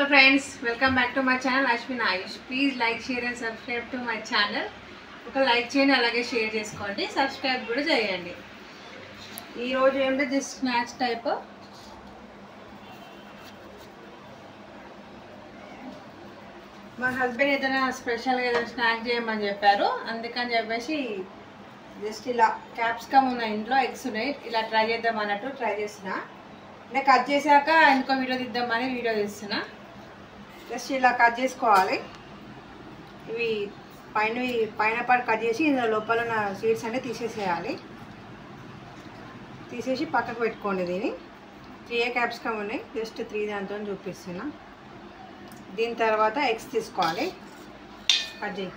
hello friends welcome back to my channel Ashwin Ayush please like share and subscribe to my channel ఒక like చేయండి అలాగే share చేసుకోండి subscribe కూడా చేయండి ఈరోజు ఏంటో జస్ట్ స్నాక్స్ టైప్ మా హస్బెండ్ ఏదైనా స్పెషల్గా ఏదైనా స్నాక్ చేయమని చెప్పారు అందుకని చెప్పేసి జస్ట్ ఇలా క్యాప్సికమ్ ఉన్నాయి ఇంట్లో ఎగ్స్ ఉన్నాయి ఇలా ట్రై చేద్దాం అన్నట్టు ట్రై చేస్తున్నా నేను కట్ చేశాక ఇంకో వీడియో తీద్దామని వీడియో తీస్తున్నా జస్ట్ ఇలా కట్ చేసుకోవాలి ఇవి పైన పైన పాటు కట్ చేసి ఇందులో లోపల ఉన్న సీడ్స్ అన్నీ తీసేసేయాలి తీసేసి పక్కకు పెట్టుకోండి దీన్ని త్రీ ఏ క్యాప్సికమ్ ఉన్నాయి జస్ట్ త్రీ దాంతో చూపిస్తున్నా దీని తర్వాత ఎగ్స్ తీసుకోవాలి కట్ చేయి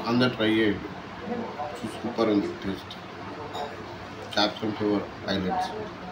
అందరు ట్రై చేయండి సూపర్ ఉంది టేస్ట్ క్యాప్సికమ్ ఫ్లేవర్ హైలైట్స్